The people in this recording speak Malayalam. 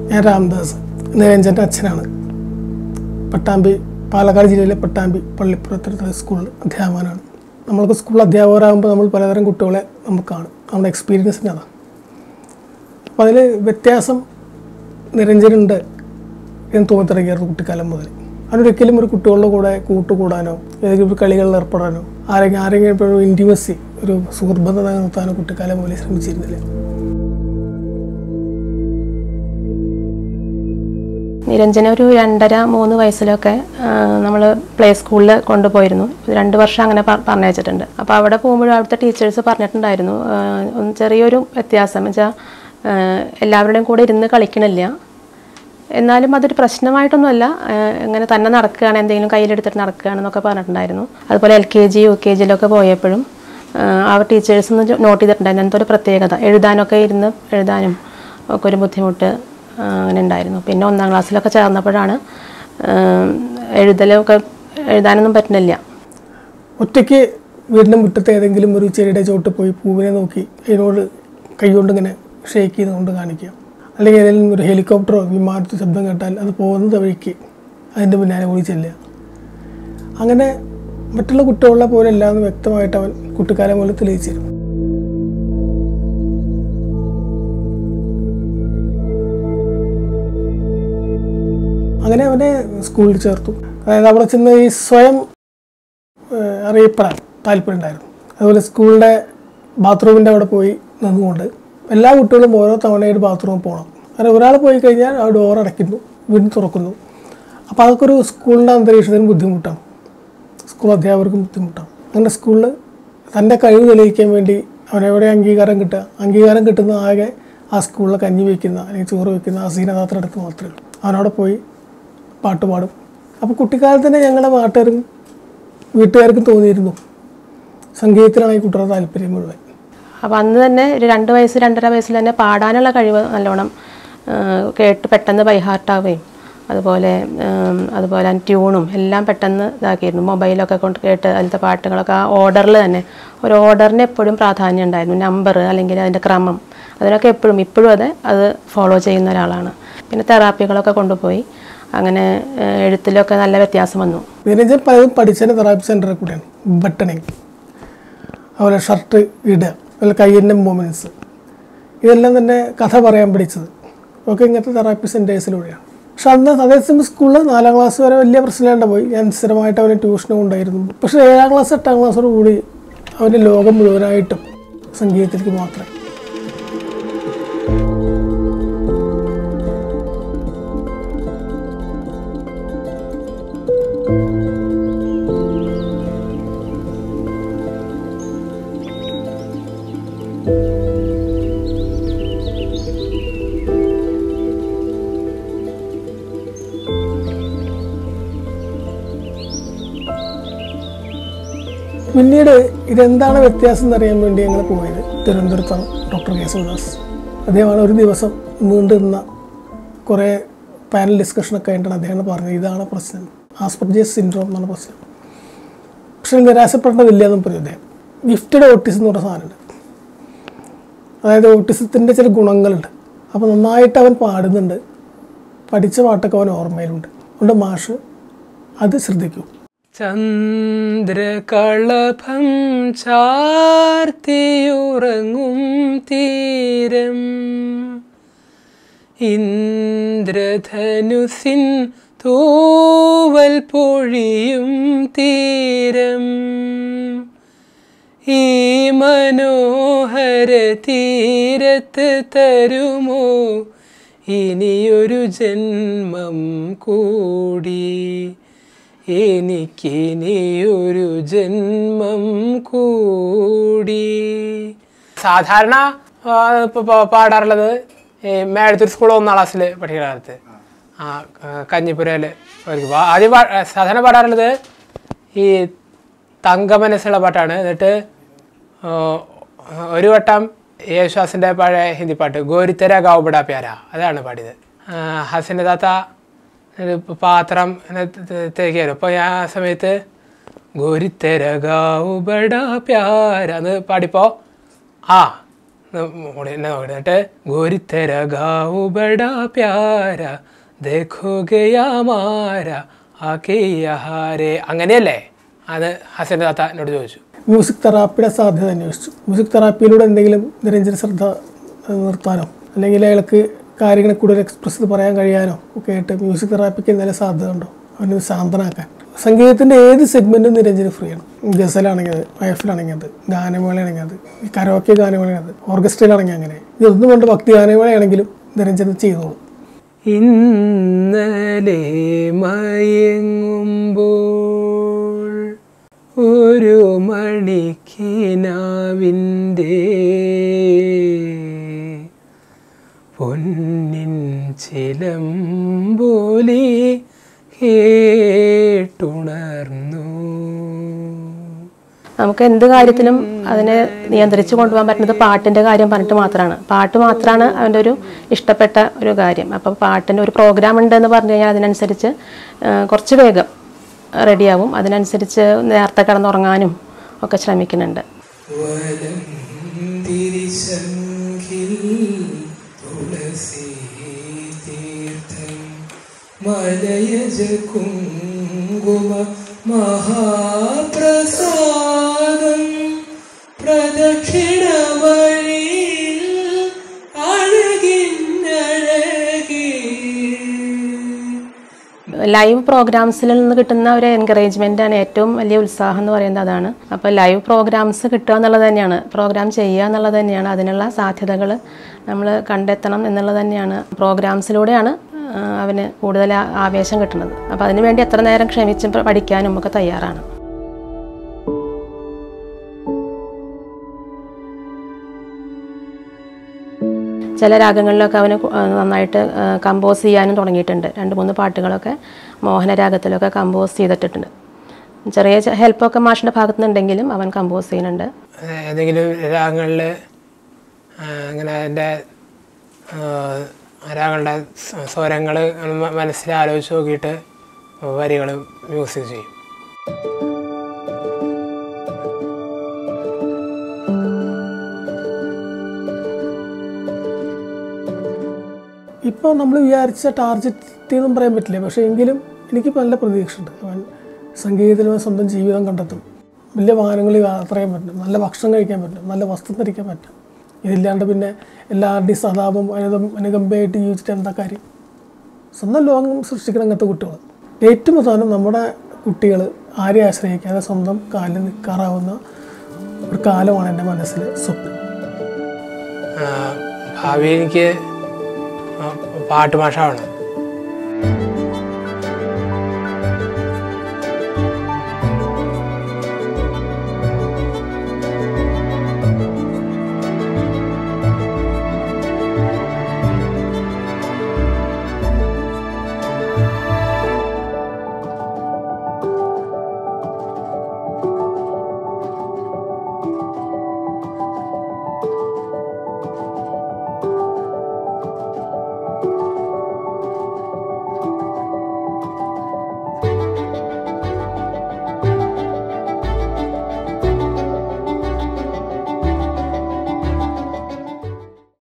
ഞാൻ രാംദാസ് നിരഞ്ജൻ്റെ അച്ഛനാണ് പട്ടാമ്പി പാലക്കാട് ജില്ലയിലെ പട്ടാമ്പി പള്ളിപ്പുറത്തെ സ്കൂളിൽ അധ്യാപകനാണ് നമ്മൾക്ക് സ്കൂൾ അധ്യാപകരാകുമ്പോൾ നമ്മൾ പലതരം കുട്ടികളെ നമുക്ക് കാണും നമ്മുടെ എക്സ്പീരിയൻസിൻ്റെ അതാണ് അപ്പോൾ അതിൽ വ്യത്യാസം നിരഞ്ജനുണ്ട് എന്ന് തോന്നിത്തുടങ്ങിയായിരുന്നു കുട്ടിക്കാലം മുതൽ അതിനൊരിക്കലും ഒരു കുട്ടികളുടെ കൂടെ കൂട്ടുകൂടാനോ ഏതെങ്കിലും ഒരു കളികളിൽ ഏർപ്പെടാനോ ആരെങ്കിലും ആരെങ്കിലും എപ്പോഴും ഇൻറ്റിമസി ഒരു സുഹൃത്ബന്ധം നിലനിർത്താനോ കുട്ടിക്കാലം മുതലേ ശ്രമിച്ചിരുന്നില്ല നിരഞ്ജന ഒരു രണ്ടര മൂന്ന് വയസ്സിലൊക്കെ നമ്മൾ പ്ലേ സ്കൂളിൽ കൊണ്ടുപോയിരുന്നു രണ്ട് വർഷം അങ്ങനെ പ- പറഞ്ഞയച്ചിട്ടുണ്ട് അപ്പോൾ അവിടെ പോകുമ്പോഴും അവിടുത്തെ ടീച്ചേഴ്സ് പറഞ്ഞിട്ടുണ്ടായിരുന്നു ആ, ഒന്ന് ചെറിയൊരു വ്യത്യാസം എന്ന് വെച്ചാൽ എല്ലാവരുടെയും കൂടെ ഇരുന്ന് കളിക്കണില്ല എന്നാലും അതൊരു പ്രശ്നമായിട്ടൊന്നുമല്ല ആ, ഇങ്ങനെ തന്നെ നടക്കുകയാണ് എന്തെങ്കിലും കയ്യിലെടുത്തിട്ട് നടക്കുകയാണെന്നൊക്കെ പറഞ്ഞിട്ടുണ്ടായിരുന്നു അതുപോലെ L K G U K ജിയിലൊക്കെ പോയപ്പോഴും ആ, ആ ടീച്ചേഴ്സ് ഒന്ന് നോട്ട് ചെയ്തിട്ടുണ്ടായിരുന്നു എന്തോ ഒരു പ്രത്യേകത എഴുതാനൊക്കെ ഇരുന്ന് എഴുതാനും ഒക്കെ ഒരു ബുദ്ധിമുട്ട് ആ, അങ്ങനെ ഉണ്ടായിരുന്നു പിന്നെ ഒന്നാം ക്ലാസ്സിലൊക്കെ ചേർന്നപ്പോഴാണ് ആ, എഴുതലൊക്കെ എഴുതാനൊന്നും പറ്റുന്നില്ല ഒറ്റയ്ക്ക് വീടിൻ്റെ മുറ്റത്ത് ഏതെങ്കിലും ഒരു ചെടിയുടെ ചോട്ട് പോയി പൂവിനെ നോക്കി അതിനോട് കൈകൊണ്ട് ഇങ്ങനെ ഷേക്ക് ചെയ്തുകൊണ്ട് കാണിക്കുക അല്ലെങ്കിൽ ഏതെങ്കിലും ഒരു ഹെലികോപ്റ്ററോ വിമാനത്തിൽ ശബ്ദം കേട്ടാൽ അത് പോകുന്നത് വഴിക്ക് അതിൻ്റെ പിന്നാലെ ഓടി ചെല്ലുക അങ്ങനെ മറ്റുള്ള കുട്ടികളെ പോലെ അല്ല എന്ന് വ്യക്തമായിട്ട് അവൻ കുട്ടിക്കാലം പോലെ തെളിയിച്ചിരുന്നു അങ്ങനെ അവനെ സ്കൂളിൽ ചേർത്തു അതായത് അവിടെ ചെന്ന് ഈ സ്വയം ഏഹ് അറിയപ്പെടാൻ താല്പര്യമുണ്ടായിരുന്നു അതുപോലെ സ്കൂളിൻ്റെ ബാത്റൂമിൻ്റെ അവിടെ പോയി നിന്നുകൊണ്ട് എല്ലാ കുട്ടികളും ഓരോ തവണയായിട്ട് ബാത്റൂമിൽ പോകണം അങ്ങനെ ഒരാൾ പോയി കഴിഞ്ഞാൽ ആ ഡോർ അടയ്ക്കുന്നു വീണ്ടും തുറക്കുന്നു അപ്പോൾ അതൊക്കെ ഒരു സ്കൂളിൻ്റെ അന്തരീക്ഷത്തിന് ബുദ്ധിമുട്ടാണ് സ്കൂൾ അധ്യാപകർക്കും ബുദ്ധിമുട്ടാണ് അങ്ങനെ സ്കൂളിൽ തൻ്റെ കഴിവ് തെളിയിക്കാൻ വേണ്ടി അവനെവിടെ അംഗീകാരം കിട്ടുക അംഗീകാരം കിട്ടുന്ന ആകെ ആ സ്കൂളിൽ കഞ്ഞി വയ്ക്കുന്ന അല്ലെങ്കിൽ ചോറ് വയ്ക്കുന്ന ആ സീനദാത്ര അടുത്ത് മാത്രമേ ഉള്ളൂ അവനവിടെ പോയി പാട്ട് പാടും അപ്പോൾ കുട്ടിക്കാലത്ത് തന്നെ ഞങ്ങളുടെ നാട്ടുകാരും വീട്ടുകാർക്കും തോന്നിയിരുന്നു സംഗീതത്തിലാണ് ഈ കുട്ടികളുടെ താല്പര്യം മുഴുവൻ അപ്പോൾ അന്ന് തന്നെ ഒരു രണ്ട് വയസ്സ് രണ്ടര വയസ്സിൽ തന്നെ പാടാനുള്ള കഴിവ് നല്ലോണം ആ, കേട്ട് പെട്ടെന്ന് ബൈഹാർട്ടാവുകയും അതുപോലെ ഉം, അതുപോലെ ട്യൂണും എല്ലാം പെട്ടെന്ന് ഇതാക്കിയിരുന്നു മൊബൈലൊക്കെ കൊണ്ട് കേട്ട് അതിലത്തെ പാട്ടുകളൊക്കെ ആ ഓർഡറിൽ തന്നെ ഒരു ഓർഡറിന് എപ്പോഴും പ്രാധാന്യം ഉണ്ടായിരുന്നു നമ്പർ അല്ലെങ്കിൽ അതിൻ്റെ ക്രമം അതിനൊക്കെ എപ്പോഴും ഇപ്പോഴും അതെ അത് ഫോളോ ചെയ്യുന്ന ഒരാളാണ് പിന്നെ തെറാപ്പികളൊക്കെ കൊണ്ടുപോയി അങ്ങനെ ആ, എഴുത്തിലൊക്കെ നല്ല വ്യത്യാസം വന്നു നിരഞ്ജൻ പലതും പഠിച്ചതിന് തെറാപ്പി സെൻ്ററിൽ കൂടെയാണ് ബട്ടണിങ് അതുപോലെ ഷർട്ട് ഇടുക അതുപോലെ കയ്യിൻ്റെ മൂമെൻറ്റ്സ് ഇതെല്ലാം തന്നെ കഥ പറയാൻ പഠിച്ചത് ഒക്കെ ഇങ്ങനത്തെ തെറാപ്പി സെൻറ്റേഴ്സിലൂടെയാണ് പക്ഷെ അന്ന് അതേസമയം സ്കൂളിൽ നാലാം ക്ലാസ് വരെ വലിയ പ്രശ്നമില്ലാണ്ട് പോയി ഞാൻ സ്ഥിരമായിട്ട് അവനെ ട്യൂഷനും ഉണ്ടായിരുന്നു പക്ഷേ ഏഴാം ക്ലാസ് എട്ടാം ക്ലാസ്സോട് കൂടി അവൻ്റെ ലോകം മുഴുവനായിട്ടും സംഗീതത്തിലേക്ക് മാത്രമേ പിന്നീട് ഇതെന്താണ് വ്യത്യാസം എന്നറിയാൻ വേണ്ടി ഞങ്ങൾ പോയത് തിരുവനന്തപുരത്താണ് ഡോക്ടർ കേശവദാസ് അദ്ദേഹമാണ് ഒരു ദിവസം നീണ്ടു നിന്ന കുറേ പാനൽ ഡിസ്കഷനൊക്കെ കഴിഞ്ഞിട്ടാണ് അദ്ദേഹം പറഞ്ഞത് ഇതാണ് പ്രശ്നം ആസ്പർജേസ് സിൻഡ്രോം എന്നാണ് പ്രശ്നം പക്ഷേ നിരാശപ്പെടേണ്ടതില്ല എന്നും പറഞ്ഞു അദ്ദേഹം ഗിഫ്റ്റഡ് ഓട്ടിസം എന്ന് പറഞ്ഞ സാധനമുണ്ട് അതായത് ഓട്ടിസത്തിൻ്റെ ചില ഗുണങ്ങളുണ്ട് അപ്പോൾ നന്നായിട്ട് അവൻ പാടുന്നുണ്ട് പഠിച്ച പാട്ടൊക്കെ അവൻ ഓർമ്മയിലുണ്ട് അതുകൊണ്ട് മാഷ് അത് ശ്രദ്ധിക്കൂ ചന്ദ്രകളഭം ചാർത്തിയുറങ്ങും തീരം ഇന്ദ്രധനുസിൻ തൂവൽ പൊഴിയും തീരം ഈ മനോഹര തീരത്ത് തരുമോ ഇനിയൊരു ജന്മം കൂടി എനിക്കിനിയൊരു ജന്മം കൂടി സാധാരണ ആ, ഇപ്പൊ പ- പാടാറുള്ളത് ഈ മേഴത്തൂർ സ്കൂൾ ഒന്നാം ക്ലാസ്സിൽ പഠിക്കുന്ന കാലത്ത് ആ കഞ്ഞിപ്പുരയിൽ ആദ്യം പാ- സാധാരണ പാടാറുള്ളത് ഈ തങ്കമനസ്സുള്ള പാട്ടാണ് എന്നിട്ട് ആ, ഒരു വട്ടം യേശുദാസിൻ്റെ പഴയ ഹിന്ദി പാട്ട് ഗോരിത്തര ഗാവുബട പ്യാര അതാണ് പാടിയത് ആ, ഹസൻ്റെ താത്ത ഒരു പാത്രം തേക്കായിരുന്നു അപ്പോൾ ഞാൻ ആ സമയത്ത് ഗോരിത്തര ഗാവുബട പ്യാര എന്ന് പാടിപ്പോൾ ആ കൂടെ എന്നെ നോക്കട്ടെ എന്നിട്ട് ഗോരിത്തര ഗാവു ബടാ പ്യാര ദേഖോ ഗയാ മാര ആകെയാരെ അങ്ങനെയല്ലേ അത് ഹസൻ താത്ത എന്നോട് ചോദിച്ചു മ്യൂസിക് തെറാപ്പിയുടെ സാധ്യത അന്വേഷിച്ചു മ്യൂസിക് തെറാപ്പിയിലൂടെ എന്തെങ്കിലും നിരഞ്ജന ശ്രദ്ധ ഏഹ്, നിർത്താനോ അല്ലെങ്കിൽ അയാൾക്ക് കാര്യങ്ങളെ കൂടുതൽ എക്സ്പ്രസ് ചെയ്ത് പറയാൻ കഴിയാനോ ഒക്കെ ആയിട്ട് മ്യൂസിക് തെറാപ്പിക്ക് എന്തെങ്കിലും സാധ്യത ഉണ്ടോ അവന് ശാന്തനാക്കാൻ സംഗീതത്തിൻ്റെ ഏത് സെഗ്മെൻറ്റും നിരഞ്ജന ഫ്രീ ആണ് ഗസലാണെങ്കിൽ അത് മയഫിലാണെങ്കിൽ അത് ഗാനമേളയാണെങ്കിൽ അത് ഈ കരോക്കെ ഗാനമേളയാണെങ്കിൽ അത് ഓർക്കസ്ട്രയിലാണെങ്കിൽ അങ്ങനെ ഇതൊന്നും കൊണ്ട് ഭക്തി ഗാനമേളയാണെങ്കിലും നിരഞ്ജന ചെയ്തോളും ഇന്നലെ മയങ്ങുമ്പോൾ ഒരു മണിക്കിനാവിൻ്റെ പൊന്നിൻ ചിലമ്പോലി കേട്ടുണർന്നു നമുക്ക് എന്ത് കാര്യത്തിലും അതിനെ നിയന്ത്രിച്ച് കൊണ്ടുപോകാൻ പറ്റുന്നത് പാട്ടിൻ്റെ കാര്യം പറഞ്ഞിട്ട് മാത്രമാണ് പാട്ട് മാത്രമാണ് അവൻ്റെ ഒരു ഇഷ്ടപ്പെട്ട ഒരു കാര്യം അപ്പോൾ പാട്ടിൻ്റെ ഒരു പ്രോഗ്രാം ഉണ്ടെന്ന് പറഞ്ഞു കഴിഞ്ഞാൽ അതിനനുസരിച്ച് ആ, കുറച്ച് വേഗം റെഡിയാവും അതിനനുസരിച്ച് നേരത്തെ കിടന്നുറങ്ങാനും ഒക്കെ ശ്രമിക്കുന്നുണ്ട് വലം തിരിശങ്കിൽ തുളസി തീർത്ഥം മലയജ കുങ്കുമ മഹാപ്രസാദം പ്രദക്ഷിണ വഴിയിൽ അഴകിന്നഴകി ലൈവ് പ്രോഗ്രാംസിൽ നിന്ന് കിട്ടുന്ന ഒരു എൻകറേജ്മെൻ്റ് ആണ് ഏറ്റവും വലിയ ഉത്സാഹം എന്ന് പറയുന്നത് അതാണ് അപ്പോൾ ലൈവ് പ്രോഗ്രാംസ് കിട്ടുക എന്നുള്ളത് തന്നെയാണ് പ്രോഗ്രാം ചെയ്യുക എന്നുള്ളത് തന്നെയാണ് അതിനുള്ള സാധ്യതകൾ നമ്മൾ കണ്ടെത്തണം എന്നുള്ളത് തന്നെയാണ് പ്രോഗ്രാംസിലൂടെയാണ് ആ, അവന് കൂടുതൽ ആ- ആവേശം കിട്ടുന്നത് അപ്പോൾ അതിനുവേണ്ടി എത്ര നേരം ക്ഷമിച്ച് പ- പഠിക്കാനും ഒക്കെ തയ്യാറാണ് ചില രാഗങ്ങളിലൊക്കെ അവന് കു- ആ, നന്നായിട്ട് കമ്പോസ് ചെയ്യാനും തുടങ്ങിയിട്ടുണ്ട് രണ്ട് മൂന്ന് പാട്ടുകളൊക്കെ മോഹനരാഗത്തിലൊക്കെ കമ്പോസ് ചെയ്തിട്ടിട്ടുണ്ട് ചെറിയ ചെ- ഹെൽപ്പൊക്കെ മാഷിൻ്റെ ഭാഗത്തു നിന്നുണ്ടെങ്കിലും അവൻ കമ്പോസ് ചെയ്യുന്നുണ്ട് ഏതെങ്കിലും രാഗങ്ങളിൽ അങ്ങനെ അതിൻ്റെ രാഗങ്ങളുടെ സ്വരങ്ങൾ മനസ്സിൽ ആലോചിച്ച് നോക്കിയിട്ട് വരികൾ മ്യൂസിക് ചെയ്യും ഇപ്പോൾ നമ്മൾ വിചാരിച്ച ടാർഗറ്റ് എന്നും പറയാൻ പറ്റില്ല പക്ഷേ എങ്കിലും എനിക്കിപ്പോൾ നല്ല പ്രതീക്ഷയുണ്ട് അവൻ സംഗീതത്തിൽ അവൻ സ്വന്തം ജീവിതം കണ്ടെത്തും വലിയ വാഹനങ്ങളിൽ യാത്ര ചെയ്യാൻ പറ്റും നല്ല ഭക്ഷണം കഴിക്കാൻ പറ്റും നല്ല വസ്ത്രം ധരിക്കാൻ പറ്റും ഇതില്ലാണ്ട് പിന്നെ എല്ലാവരുടെയും സതാപം അനുകം അനുകമ്പയായിട്ട് ജീവിച്ചിട്ട് എന്താ കാര്യം സ്വന്തം ലോകം സൃഷ്ടിക്കണം അങ്ങനത്തെ കുട്ടികൾ ഏറ്റവും പ്രധാനം നമ്മുടെ കുട്ടികൾ ആരെയും ആശ്രയിക്കാതെ സ്വന്തം കാലിൽ നിൽക്കാറാവുന്ന ഒരു കാലമാണ് എൻ്റെ മനസ്സിൽ സ്വപ്നം ഭാവി എനിക്ക് പാട്ടുമാഷാവണം